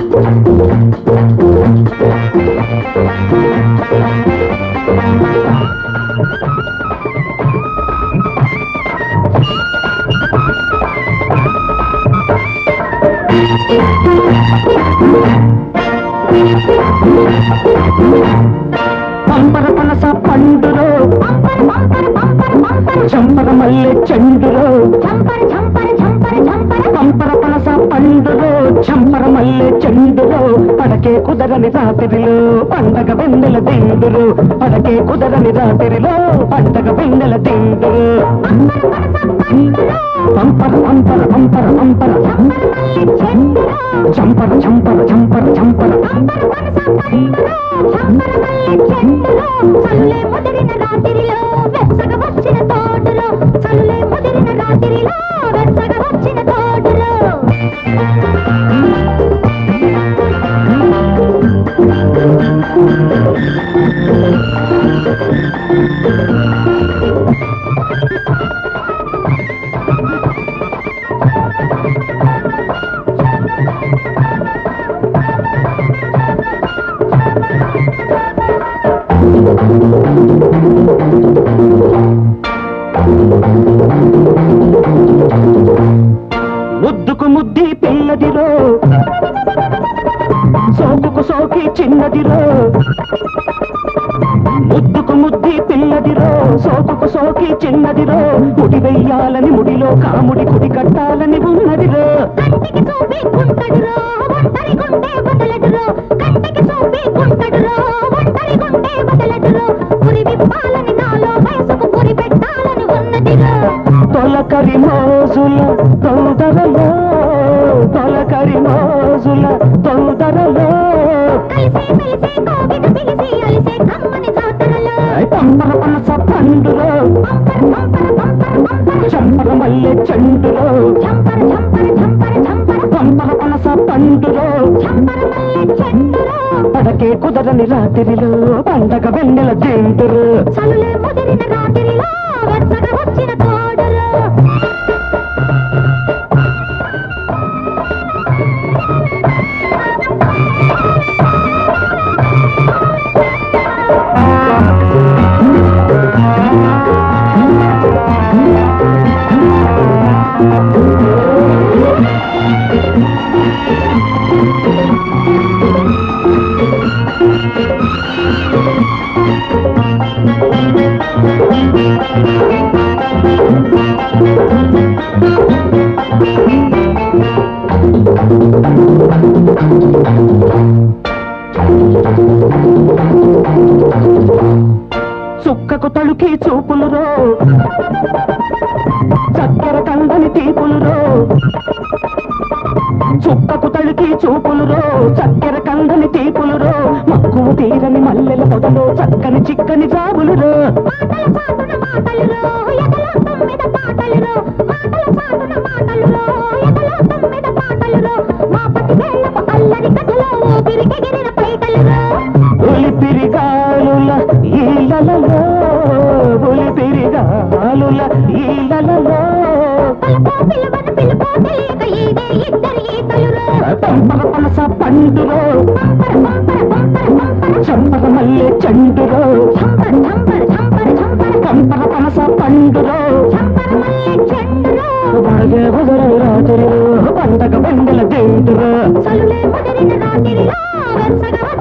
పంపర పనస పండులో చంపర మల్లె చెండులో పంపర పనస పండులో చంపర మల్లె చెండులో పడకే కుదరని రాత్రిలో పండగ వెన్నెల దిండులు పడకే కుదరని రాత్రిలో పండగ వెన్నెల దిండులు పంపర పంపర పంపర పంపర చంపర చంపర చంపర చంపర చలులే ముదిరిన రాత్రిలో వెచ్చగా వచ్చిన తోటలో చలులే ముదిరిన రాత్రిలో వెచ్చగా వచ్చిన తోటలో ముద్దుకు ముద్ది పిల్లదిరో సోకుకు సోకి చిన్నదిరో ముద్దుకు ముద్ది పిల్లదిరో సోకుకు సోకి చిన్నదిరో ముడి వెయ్యాలని ముడిలో కాముడి కుడి కట్టాలని ఉన్నదిరో కంటికి చూపి కుంటడురో ఒంటరి గుండె బదలడురో కంటికి చూపి కుంటడురో ఒంటరి గుండె బదలడురో పురి విప్పాలని నాలో వయసుకు పురి పెట్టాలని ఉన్నదిరో తొలకరి మోజుల తొందరలో తొలకరి మోజుల తొందరలో కలిసే మెలిసే కోగిట పిలిసి అలిసే కమ్మని జాతరలో పంపర పనస పండులో పంపర పంపర పంపర పంపర చంపర మల్లె చెండులో చంపర చంపర చంపర చంపర పంపర పనస పండులో చంపర మల్లె చెండులో పడకే కుదరని రాత్రిలో పండగ వెన్నెల దిండురు చలులే ముదిరిన రాత్రిలో వెచ్చగా వచ్చిన తోడలో చుక్కకు తలుకి చూపులురో చక్కెర కందని తీపులురో చుక్కకు తలుకి చూపులురో చక్కెర కందని తీపులురో మక్కువ తీరని మల్లెల పొదలో చక్కని చిక్కని జాబులురో మాటల చాటున మాటలురో ఎదల తొమ్మిద పాటలురో మాటల చాటున మాటలురో ఎదల తొమ్మిద పాటలురో మా పతి వేళ్ళపు అల్లరి కథలో ఊపిరికెగిరిన పైటలురో ఒలిపిరిగాలుల ఈలలలో ఒలిపిరిగాలుల ఈలలలో పిలుపో పిలువను పిలుపో తెలియక ఈడే ఇద్దరి ఈతలురో పంపర పనస పండురో పంపర పంపర పంపర పంపర చంపర మల్లె చండురో చంపర చంపర చంపర చంపర పంపర పనస పండురో చంపర మల్లె చెండురో పడగే వదలని రాత్రిలో పండగ వెండల దిండురో చలులే ముదిరిన రాత్రిలో వెచ్చగా